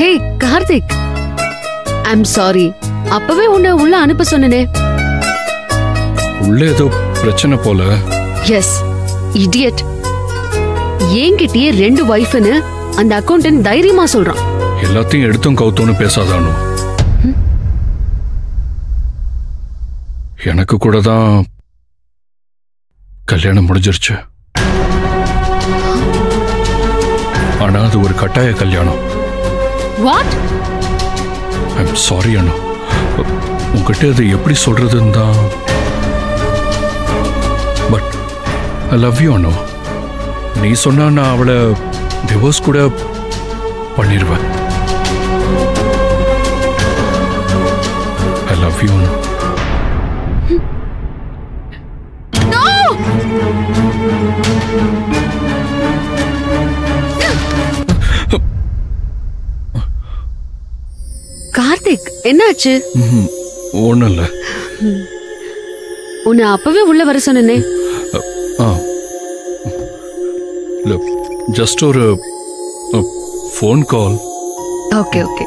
Hey Karthik I'm sorry அப்பவே உன்னை உள்ள அனுப்ப சொன்னனே உள்ள ஏதோ பிரச்சனை போல எஸ் இடியட் என்கிட்டயே ரெண்டு ஒய்ஃப்னு அந்த அக்கௌண்டன்ட் தைரியமா சொல்றான் எல்லாத்தையும் எடுத்தும் கவுத்தோன்னு பேசாதானோ எனக்கு கூட தான் கல்யாணம் முடிஞ்சிருச்சு ஆனா அது ஒரு கட்டாய கல்யாணம் வாட் ஐம் சாரி அனு உங்ககிட்ட அதை எப்படி சொல்றதுன்னு தான் but I love you Anu நீ சொன்னா நான் அவளை டிவோர்ஸ் கூட பண்ணிடுவேன் I love you Anu Karthik என்னாச்சு ஒன்றும் இல்லை உன்னை அப்பவே உள்ள வர சொன்னனே ஆ இல்லை ஜஸ்ட் ஒரு ஃபோன் கால் ஓகே ஓகே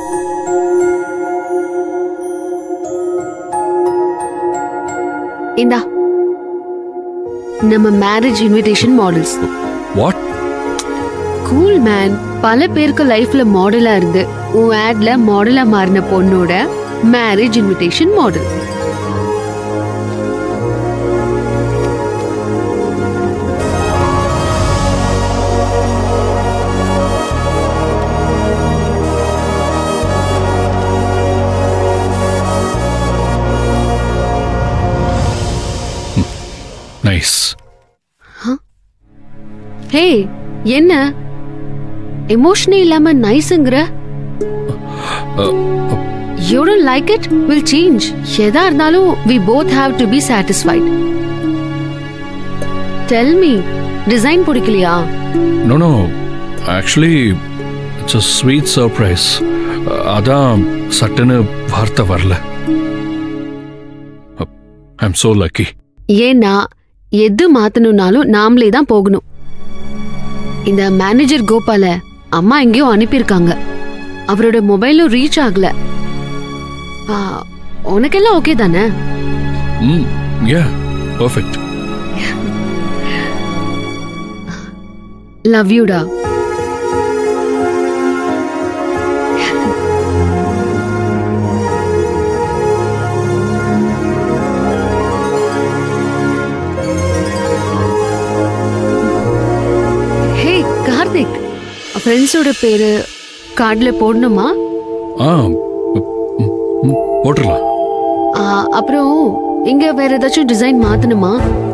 இந்தா நம்ம marriage invitation models what cool man பல பேருக்கு லைஃப்ல மாடலா இருந்து உன் ஆட்ல மாடலா மாறின பொண்ணோட marriage invitation model nice hey என்ன எமோஷனே இல்லாம நைஸ்ங்கிற you don't like it will change எதா இருந்தாலும் we both have to be satisfied tell me design பிடிக்கலையா no no actually it's a sweet surprise அதான் சட்டுன்னு வார்த்தை வரல ஐ எம் சோ லக்கி ஏன்னா எது மாத்தணும்னாலும் நாமளே தான் போகணும் இந்த மேனேஜர் கோபால அம்மா எங்கேயோ அனுப்பியிருக்காங்க அவரோட மொபைலும் ரீச் ஆகல ஆ, உனக்கெல்லாம் ஓகே தானே ம் யா பர்ஃபெக்ட் லவ் யூடா ஹே கார்த்திக் ஃப்ரெண்ட்ஸோட பேரு கார்டுல போடணுமா ஆ ம், ம், போட்டுடலாம் ஆ, அப்புறம் இங்க வேற ஏதாச்சும் டிசைன் மாத்தணுமா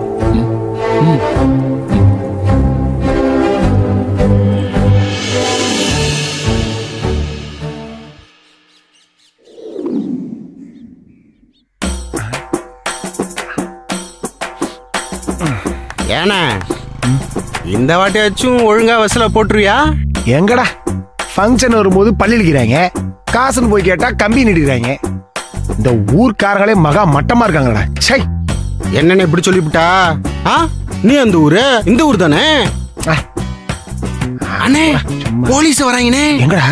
ஏண்ணா இந்த வாட்டியாச்சும் ஒழுங்கா வசல போட்டுருவியா எங்கடா ஃபங்க்ஷன் வரும்போது பள்ளி இடிக்கிறாங்க காசுன்னு போய் கேட்டா கம்பி நீடிக்கிறாங்க இந்த ஊர்க்காரங்களே மகா மட்டமா இருக்காங்கடா சை என்னன்னு இப்படி சொல்லிவிட்டா ஆ நீ அந்த ஊரு இந்த ஊர் தானே ஆ, அண்ணே சும்மா. போலீஸ் வராங்கண்ணே எங்கடா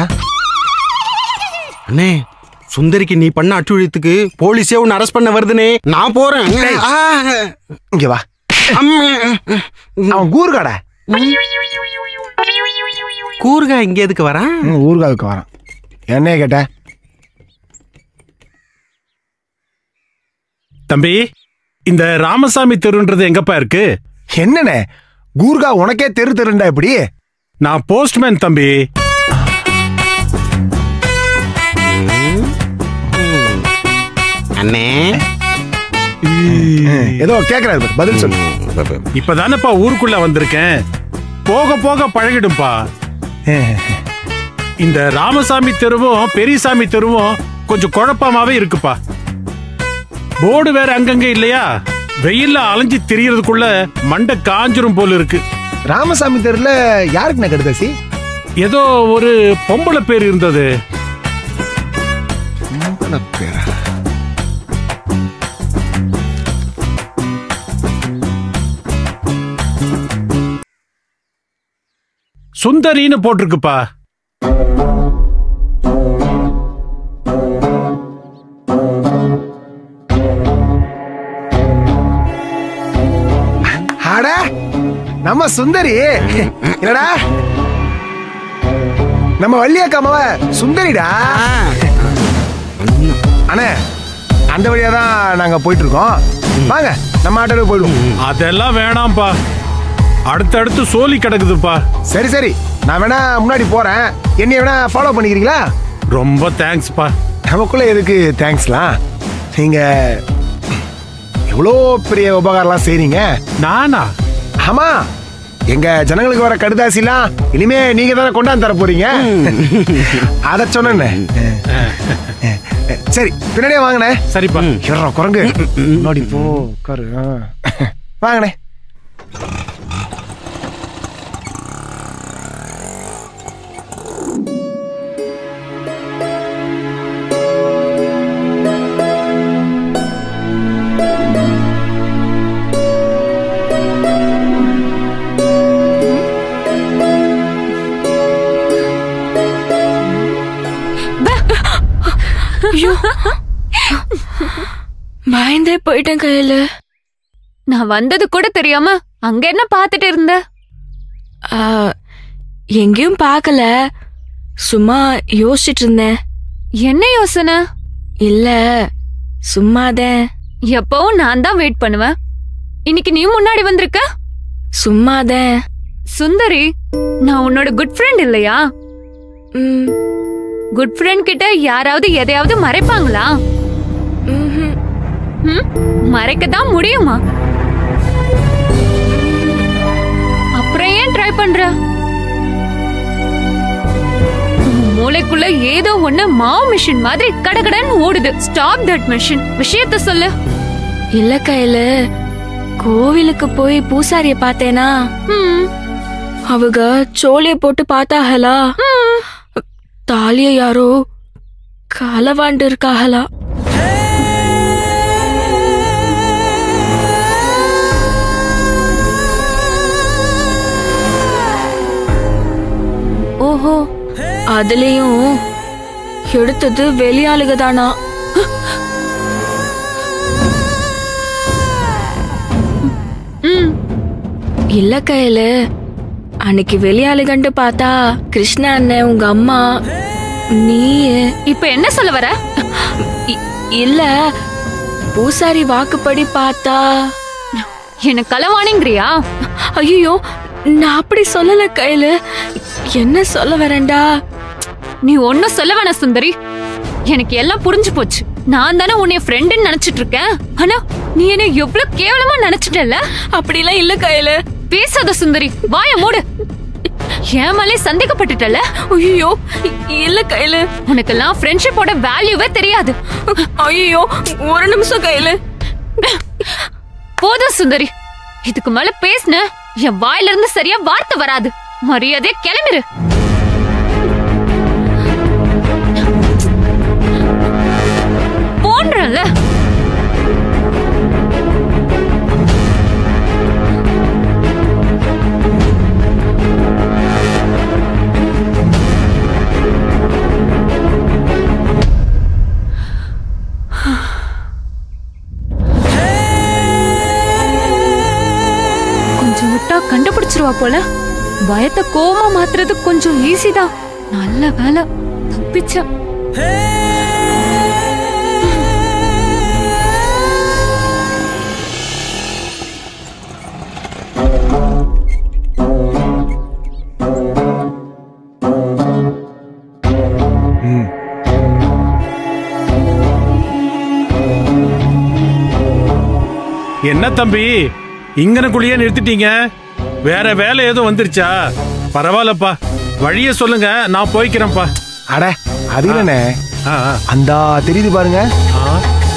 அண்ணே சுந்தரிக்கு நீ பண்ண அட்டுழியத்துக்கு போலீஸே உன்னை அரெஸ்ட் பண்ண வருதுனே நான் போறேன் டேய். ஆ, இங்க வா அம்மே. அவன் கூறுகாடா கூர்கா இங்க எதுக்கு வரான் ம், ஊர்காவுக்கு வரான் என்னைய கேட்ட தம்பி இந்த ராமசாமி தெருன்றது எங்கப்பா இருக்கு என்னண்ணே கூர்கா உனக்கே தெரு தெருண்டா இப்படி நான் போஸ்ட்மேன் தம்பி அண்ணே ஏதோ கேக்குறாரு பாரு, பதில் சொல்லு இப்பதானப்பா ஊருக்குள்ள வந்திருக்கேன் போக போக பழகிடும்பா இந்த ராமசாமி தெருவும் பெரியசாமி தெருவும் கொஞ்சம் குழப்பமாவே இருக்குப்பா போர்டு வேற அங்கங்க இல்லையா வெயில்ல அலைஞ்சு திரியறதுக்குள்ள மண்டை காஞ்சிரும் போல இருக்கு ராமசாமி தெருல யாருக்கு கடுதாசி ஏதோ ஒரு பொம்பளை பேர் இருந்தது பேரா சுந்தரின்னு போட்டிருக்குப்பா அட நம்ம சுந்தரி என்னடா நம்ம வள்ளியக்கா அம்மாவ சுந்தரிடா அண்ணே அந்த வழியா தான் நாங்க போயிட்டு இருக்கோம் வாங்க நம்ம ஆட்டோல போயிடுவோம் அதெல்லாம் வேணாம்ப்பா அடுத்தடுத்து சோலி கிடக்குதுப்பா சரி சரி நான் வேணா முன்னாடி போறேன் என்னைய வேணா ஃபாலோ பண்ணிக்கிறீங்களா ரொம்ப தேங்க்ஸ்ப்பா நமக்குள்ள எதுக்கு தேங்க்ஸ்லாம் நீங்க எவ்வளோ பெரிய உபகாரம்லாம் செய்றீங்க நானா ஆமா எங்க ஜனங்களுக்கு வர கடுதாசிலாம் இனிமே நீங்க தானே கொண்டாந்து தர போறீங்க அத சொன்னேன் சரி பின்னாடியே வாங்கண்ணே சரிப்பா எவ்வளோ குரங்கு முன்னாடி போ உட்காரு ஆ. வாங்கண்ணே ஐயோ பயந்தே போயிட்டேன் கையில நான் வந்தது கூட தெரியாம அங்க என்ன பாத்துட்டு இருந்த ஆ, எங்கேயும் பார்க்கல சும்மா யோசிச்சிட்டு இருந்தேன் என்ன யோசனை இல்ல சும்மாதான் எப்பவும் நான் தான் வெயிட் பண்ணுவேன் இன்னைக்கு நீ முன்னாடி வந்திருக்க சும்மாதான் சுந்தரி நான் உன்னோட குட் ஃப்ரெண்ட் இல்லையா ம், குட் ஃப்ரெண்ட் கிட்ட யாராவது எதையாவது மறைப்பாங்களா ம்ஹும். ம்? மறைக்கத்தான் முடியுமா அப்புறம் ஏன் ட்ரை பண்ற உன் மூளைக்குள்ள ஏதோ ஒண்ணு மாவு மிஷின் மாதிரி கடகடன்னு ஓடுது ஸ்டாப் தட் மிஷின் விஷயத்த சொல்லு இல்ல கையில கோவிலுக்கு போய் பூசாரிய பார்த்தேனா ம், அவங்க சோழிய போட்டு பார்த்தாகலா தாலிய யாரோ களவாண்டு இருக்காகலா ஓஹோ அதுலயும் எடுத்தது வெளியாளுக தானா ம் இல்ல கையில அன்னைக்கு வெளியாளுகண்டு பார்த்தா கிருஷ்ணா அண்ணன் உங்க அம்மா நீ இப்ப என்ன சொல்ல வர இ- இல்ல பூசாரி வாக்குப்படி பார்த்தா என்ன களவாணிங்கிறியா ஐயோ நான் அப்படி சொல்லல கையில என்ன சொல்ல வரேன்டா நீ ஒன்னும் சொல்ல வேணாம் சுந்தரி எனக்கு எல்லாம் புரிஞ்சு போச்சு நான் தானே உன்னைய ஃப்ரெண்டுன்னு நினைச்சிட்டு இருக்கேன் ஆனா நீ என்ன எவ்வளவு கேவலமா நினைச்சிட்டல அப்படிலாம் இல்ல கையில பேசாத சுந்தரி வாய மூடு என் மேலே சந்தேகப்பட்டுட்டல ஐயோ இல்ல கையில உனக்கெல்லாம் ஃப்ரெண்ட்ஷிப்போட வேல்யூவே தெரியாது ஐயோ ஒரு நிமிஷம் கையில போதும் சுந்தரி இதுக்கு மேல பேசுன என் வாயில இருந்து சரியா வார்த்தை வராது மரியாதையா கிளம்பிரு போன்றல கொஞ்சம் விட்டா கண்டுபிடிச்சிருவா போல பயத்தை கோமா மாத்துறது கொஞ்சம் ஈஸி தான் நல்ல வேலை தப்பிச்சா என்ன தம்பி இங்கனக்குள்ளேயே நிறுத்திட்டீங்க வேற வேலை எதுவும் வந்துருச்சா பரவாயில்லப்பா வழிய சொல்லுங்க நான் போய்க்கிறேன்ப்பா அட அது இல்லைண்ணே ஆ, ஆ, அந்த தெரியுது பாருங்க ஆ.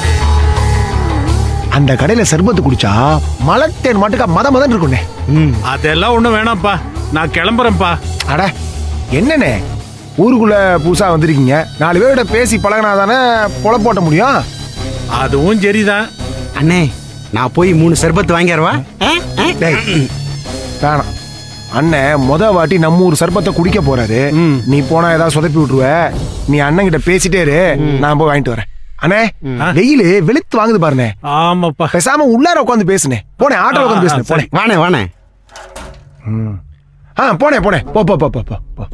அந்த கடையில சர்பத்து குடிச்சா மலத்தேன் மட்டுக்கா மத மதன் இருக்குண்ணே அதெல்லாம் ஒண்ணும் வேணாம்ப்பா நான் கிளம்புறேன்ப்பா அட என்னண்ணே ஊருக்குள்ள புதுசா வந்திருக்கீங்க நாலு பேரோட பேசி பழகினாதானே பொல போட்ட முடியும் அதுவும் சரிதான் அண்ணே நான் போய் மூணு சர்பத்து வாங்கிடுவா டேய், வேணாம் அண்ணன் முத வாட்டி நம்ம ஊர் சர்பத்தை குடிக்க போறாரு ம். நீ போனா ஏதாவது சொதப்பி விட்டுருவ நீ அண்ணன் கிட்ட பேசிட்டே இரு நான் போய் வாங்கிட்டு வரேன் அண்ணே வெயில் வெளுத்து வாங்குது பாருண்ணே ஆமாப்பா பேசாம உள்ளார உட்காந்து பேசுனே போனே ஆட்டோ உட்காந்து பேசுனே போனே வாணே வாணே ஆ போனே போனே போ போ போ போ போ போ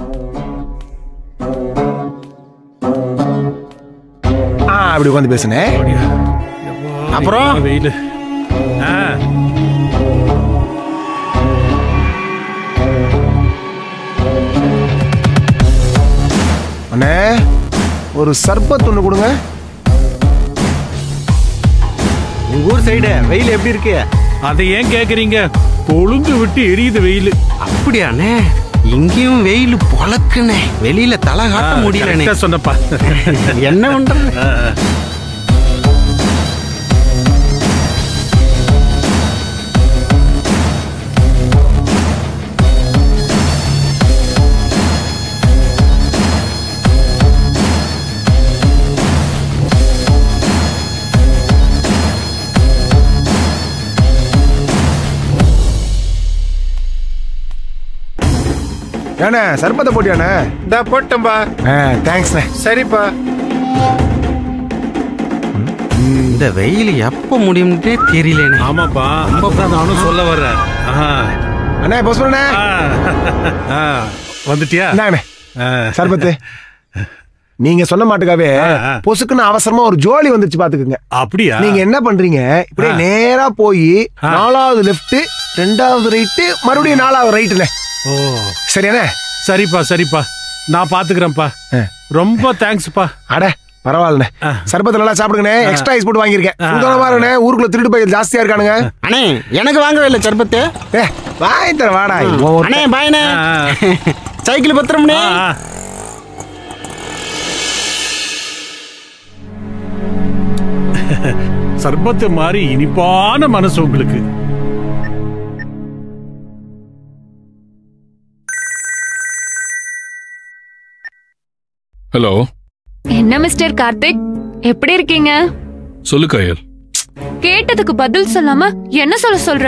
ஆ அப்படி உட்காந்து பேசுனே அப்புறம்? வெயில் ஆ அண்ணே ஒரு சர்பத் ஒன்று கொடுங்க உங்க ஊர் சைடு வெயில் எப்படி இருக்கு அதை ஏன் கேக்குறீங்க கொழுந்து விட்டு எரியுது வெயில் அப்படியாண்ணே இங்கேயும் வெயில் பொழக்குனே வெளியில தலை காட்ட முடியலண்ணே கரெக்டா சொன்னப்பா என்ன பண்றது ஏண்ணே சர்பத்தை போட்டியாண்ணே இந்த போட்டோம்பா ஆ தேங்க்ஸ்ண்ணே சரிப்பா இந்த வெயில் எப்ப முடியும்னே தெரியலண்ணே ஆமாப்பா அப்பதான் நானும் சொல்ல வர்றேன் ஆஹா. அண்ணே பொஸ்மண்ணே ஆ. ஆ. வந்துட்டியா இந்தாங்கண்ணே ஆ. சர்பத்து நீங்க சொன்ன மாட்டுக்காவே ஆ, ஆ. பொசுக்குன்னு அவசரமா ஒரு ஜோலி வந்துச்சு பாத்துக்குங்க அப்படியா நீங்க என்ன பண்றீங்க இப்படியே ஆ. நேரா போய் ஆ. நாலாவது லெஃப்ட் ரெண்டாவது ரைட்டு மறுபடியும் நாலாவது ரைட்டுண்ணே ஓ சரியாண்ணே சரிப்பா சரிப்பா நான் பாத்துக்கிறேன்ப்பா ஆ. ரொம்ப தேங்க்ஸ்ப்பா அட பரவாயில்லண்ணே ஆ. சர்பத்தை நல்லா சாப்பிடுங்கண்ணே எக்ஸ்ட்ரா ஐஸ் போட்டு வாங்கியிருக்கேன் ஆ. உங்க பாருண்ணே ஊருக்குள்ள திருட்டு பையல் ஜாஸ்தியா இருக்கானுங்க அண்ணே எனக்கு வாங்கவே இல்லை சர்பத்து ஏ வாங்கி தர வாடா இவன் ஒரு- அண்ணே பாயண்ணே ஆ, ஆ. சைக்கிள் பத்திரம்ண்ணே ஆ, ஆ. சர்பத்து மாதிரி இனிப்பான மனசு உங்களுக்கு ஹலோ என்ன மிஸ்டர் கார்த்திக் எப்படி இருக்கீங்க சொல்லு கயல் கேட்டதுக்கு பதில் சொல்லாம என்ன சொல்ல சொல்ற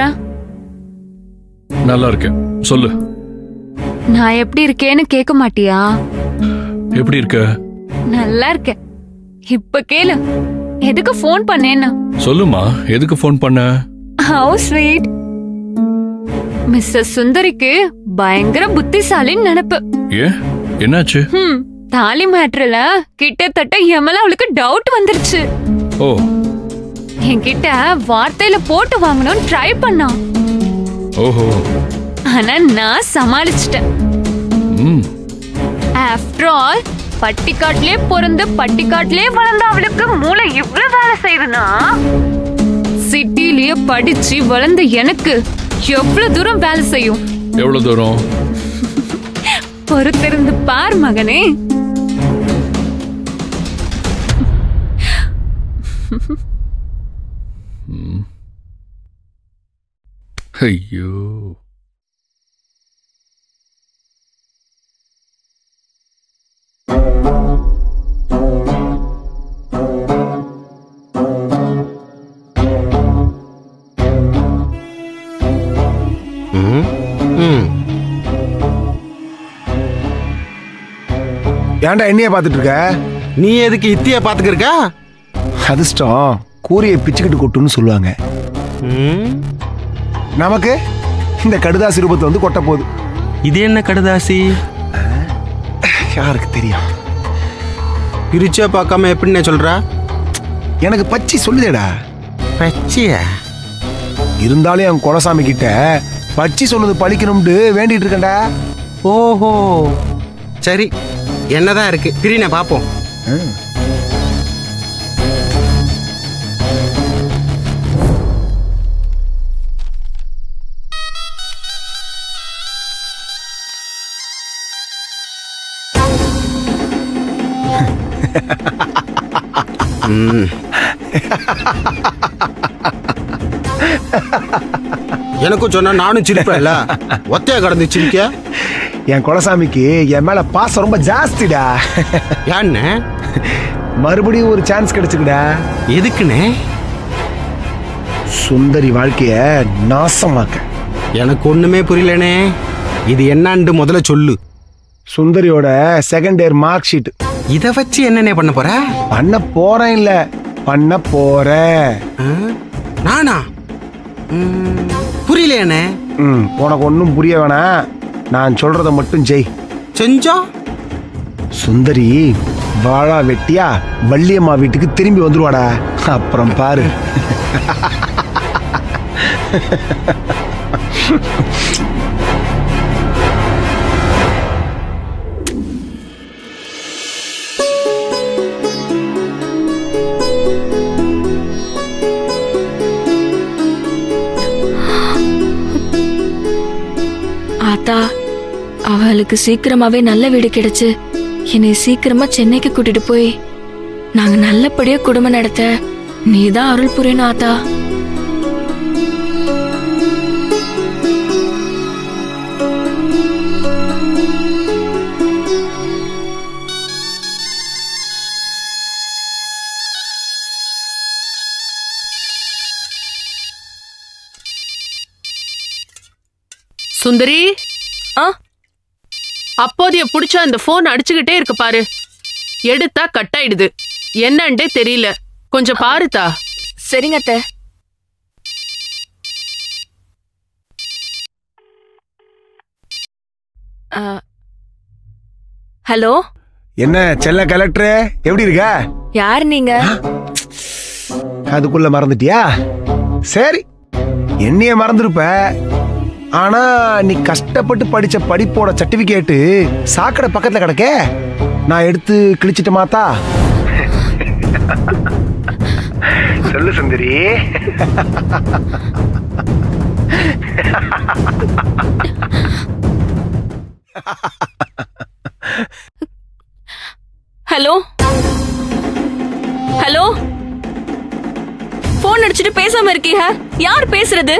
நல்லா இருக்கேன் சொல்லு நான் எப்படி இருக்கேன்னு கேட்க மாட்டியா எப்படி இருக்க நல்லா இருக்கேன் இப்ப கேளு எதுக்கு ஃபோன் பண்ணேன்னா சொல்லுமா எதுக்கு ஃபோன் பண்ண ஹவு ஸ்வீட் மிஸ்ஸஸ் சுந்தரிக்கு பயங்கர புத்திசாலின்னு நினைப்பு ஏன் என்னாச்சு ஹம் தாலி மேட்ருல கிட்டத்தட்ட எமல அவளுக்கு டவுட் வந்துருச்சு ஓ என்கிட்ட வார்த்தையில போட்டு வாங்கணும்னு ட்ரை பண்ணான் ஓஹோ ஆனா நான் சமாளிச்சிட்டேன் ம் ஆஃப்டர் ஆல் பட்டிக்காட்லயே பிறந்து பட்டிக்காட்லயே வளர்ந்த அவளுக்கு மூளை இவ்வளவு வேலை செய்யுதுன்னா சிட்டிலேயே படிச்சு வளர்ந்த எனக்கு எவ்வளவு தூரம் வேலை செய்யும் எவ்வளவு தூரம் பொறுத்திருந்து பார் மகனே ஐயோ ம் ம் ஏன்டா என்னைய பார்த்துட்டு இருக்க நீ எதுக்கு இத்திய பாத்துக்க இருக்கா அதிர்ஷ்டம் கூரையை பிச்சுக்கிட்டு கொட்டுன்னு சொல்லுவாங்க ம் நமக்கு இந்த கடுதாசி ரூபத்தை வந்து கொட்ட போகுது இது என்ன கடுதாசி யாருக்கு தெரியும் பிரிச்சே பார்க்காம எப்படிண்ணே சொல்றா எனக்கு பச்சி சொல்லுதேடா பச்சிய இருந்தாலும் என் குலசாமி கிட்ட பச்சி சொன்னது பழிக்கணும்னு வேண்டிட்டு இருக்கேன்டா ஓஹோ சரி என்னதான் இருக்கு பிரிண்ணே பாப்போம் ம். எனக்கும் சொன்னா நானும் சிரிப்பேன்ல ஒத்தையா கடந்து சிரிக்க என் குலசாமிக்கு என் மேல பாசம் ரொம்ப ஜாஸ்திடா ஏன்னு மறுபடியும் ஒரு சான்ஸ் கிடைச்சுக்குடா எதுக்குண்ணே சுந்தரி வாழ்க்கைய நாசமாக்க எனக்கு ஒண்ணுமே புரியலனே இது என்னான்னு முதல்ல சொல்லு சுந்தரியோட செகண்ட் இயர் மார்க் ஷீட் இத வச்சு என்னென்ன பண்ண போற பண்ண போறேன் இல்ல பண்ண போறேன் ஆ? நானா ம், புரியலையாண்ணே ம் உனக்கு ஒன்றும் புரிய வேணாம் நான் சொல்றத மட்டும் செய் செஞ்சா சுந்தரி வாழா வெட்டியா வள்ளியம்மா வீட்டுக்கு திரும்பி வந்துருவாடா அப்புறம் பாரு ஆத்தா அவளுக்கு சீக்கிரமாவே நல்ல வீடு கிடைச்சு என்னை சீக்கிரமா சென்னைக்கு கூட்டிட்டு போய் நாங்க நல்லபடியா குடும்பம் நடத்த நீதான் அருள் புரியணும் ஆத்தா சுந்தரி ஆ அப்போதைய புடிச்ச அந்த போன் அடிச்சுக்கிட்டே இருக்கு பாரு எடுத்தா கட் ஆயிடுது என்னன்டே தெரியல கொஞ்சம் பாருதா சரிங்க அத்தை ஆ, ஹலோ என்ன செல்ல கலெக்டர் எப்படி இருக்க யார் நீங்க அதுக்குள்ள மறந்துட்டியா சரி என்னைய மறந்துருப்ப ஆனா நீ கஷ்டப்பட்டு படிச்ச படிப்போட சர்டிபிகேட்டு சாக்கடை பக்கத்துல கிடக்க நான் எடுத்து கிழிச்சிட்டு மாத்தா சொல்லு சுந்தரி ஹலோ ஹலோ போன் அடிச்சுட்டு பேசாம இருக்கீங்க யார் பேசுறது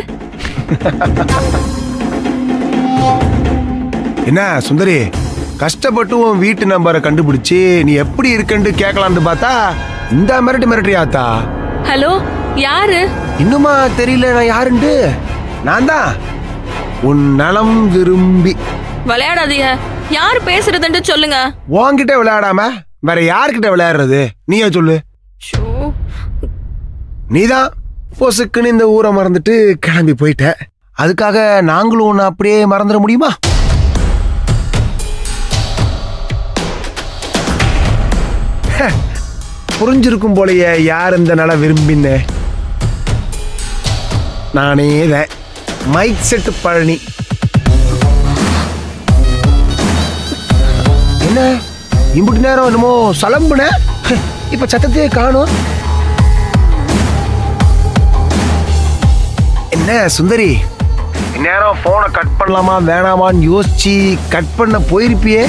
என்ன சுந்தரி கஷ்டப்பட்டு உன் வீட்டு நம்பரை கண்டுபிடிச்சு நீ எப்படி இருக்கன்னு கேட்கலான்னு பார்த்தா இந்த மிரட்டு மிரட்டியாத்தா ஹலோ யாரு இன்னுமா தெரியல நான் யாருண்டு நான் தான் உன் நலம் விரும்பி விளையாடாதீங்க யார் பேசுறதுன்னு சொல்லுங்க உன்கிட்ட விளையாடாம வேற யார்கிட்ட விளையாடுறது நீயே சொல்லு ஷோ, நீதான் பொசுக்குன்னு இந்த ஊரை மறந்துட்டு கிளம்பி போயிட்ட அதுக்காக நாங்களும் உன்னை அப்படியே மறந்துட முடியுமா ஹ, புரிஞ்சிருக்கும் போலயே யார் இந்த நல விரும்பின்னு நானே தான் மைக் செட்டு பழனி என்ன இம்புட்டு நேரம் என்னமோ சலம்புன ஹ, இப்ப சத்தத்தையே காணும் என்ன சுந்தரி இந்நேரம் போனை கட் பண்ணலாமா வேணாமான்னு யோசிச்சு கட் பண்ண போயிருப்பியே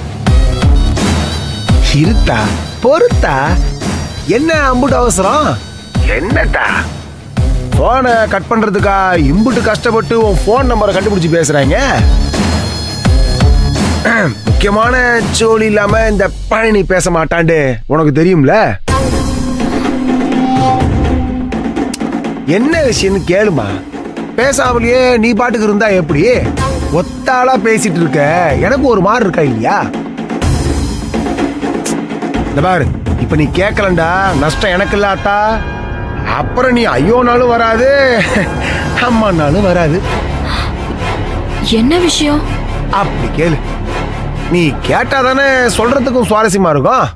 இருத்தா பொறுத்தா என்ன அம்புட்டு அவசரம் என்னட்டா போனை கட் பண்றதுக்கா இம்புட்டு கஷ்டப்பட்டு உன் ஃபோன் நம்பரை கண்டுபிடிச்சு பேசுறாங்க முக்கியமான ஜோலி இல்லாம இந்த பழனி பேச மாட்டாண்டு உனக்கு தெரியும்ல என்ன விஷயம்னு கேளுமா பேசாமலேயே நீ பாட்டுக்கு இருந்தா எப்படி ஒத்தாளா பேசிட்டு இருக்க எனக்கு ஒரு மாதிரி இருக்கா இல்லையா இந்த பாரு இப்ப நீ கேட்கலண்டா நஷ்டம் எனக்கு இல்லாட்டா அப்புறம் நீ ஐயோனாலும் வராது அம்மானாலும் வராது என்ன விஷயம் அப்படி கேளு நீ கேட்டா தானே சொல்றதுக்கும் சுவாரஸ்யமா இருக்கும்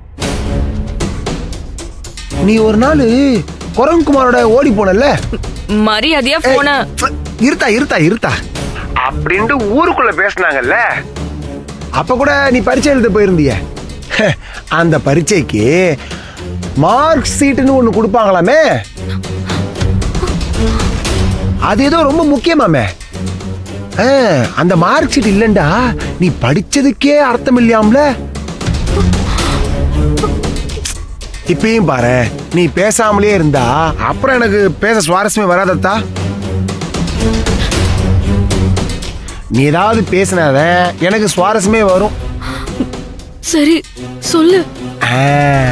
நீ ஒரு நாள் குரங்குமாரோட ஓடி போனல்ல மரியாதையா போன ஏய், இருத்தா இருத்தா இருத்தா அப்படின்ட்டு ஊருக்குள்ள பேசினாங்கல்ல அப்ப கூட நீ பரீட்சை எழுத போயிருந்திய அந்த பரீட்சைக்கு மார்க் சீட்டுன்னு ஒண்ணு கொடுப்பாங்களாமே அது ஏதோ ரொம்ப முக்கியமாமே ஆ, அந்த மார்க் ஷீட் இல்லண்டா நீ படிச்சதுக்கே அர்த்தம் இல்லையாம்ல இப்பயும் பாரு நீ பேசாமலே இருந்தா அப்புறம் எனக்கு பேச சுவாரஸ்யமே வராதத்தா நீ ஏதாவது பேசினாத எனக்கு சுவாரஸ்யமே வரும் சரி சொல்லு ஆ.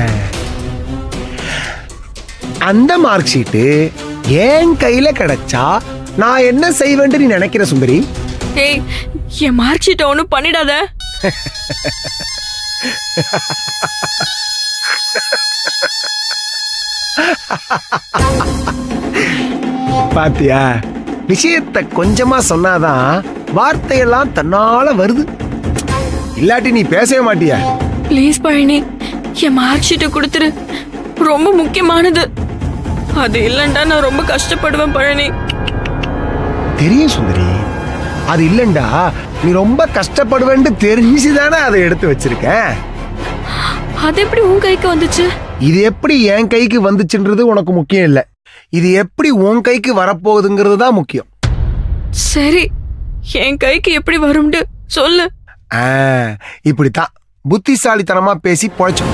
அந்த மார்க் ஷீட்டு என் கையில கிடைச்சா நான் என்ன செய்வேன்னு நீ நினைக்கிற சுந்தரி ஏய் என் மார்க் ஷீட்டை ஒன்றும் பண்ணிடாத பாத்தியா விஷயத்த கொஞ்சமா சொன்னாதான் வார்த்தையெல்லாம் தன்னால வருது இல்லாட்டி நீ பேசவே மாட்டியா ப்ளீஸ் பழனி என் மார்க் ஷீட்டை கொடுத்துரு ரொம்ப முக்கியமானது அது இல்லைண்டா நான் ரொம்ப கஷ்டப்படுவேன் பழனி தெரியும் சுந்தரி அது இல்லண்டா நீ ரொம்ப கஷ்டப்படுவேன்னு தெரிஞ்சுதானே அதை எடுத்து வச்சிருக்க அது எப்படி உன் கைக்கு வந்துச்சு இது எப்படி என் கைக்கு வந்துச்சுன்றது உனக்கு முக்கியம் இல்ல இது எப்படி உன் கைக்கு வரப்போகுதுங்கிறது தான் முக்கியம் சரி என் கைக்கு எப்படி வரும்னு சொல்லு ஆ, இப்படித்தான் புத்திசாலித்தனமா பேசி பொழைச்சோம்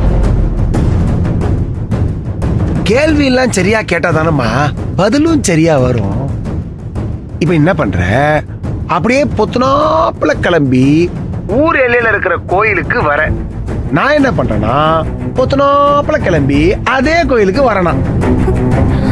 கேள்வி எல்லாம் சரியா கேட்டா தானம்மா பதிலும் சரியா வரும் இப்ப என்ன பண்ற அப்படியே பொத்துனாப்புல கிளம்பி ஊர் எல்லையில இருக்கிற கோயிலுக்கு வர நான் என்ன பண்றேன்னா பொத்துனாப்புல கிளம்பி அதே கோயிலுக்கு வரணும்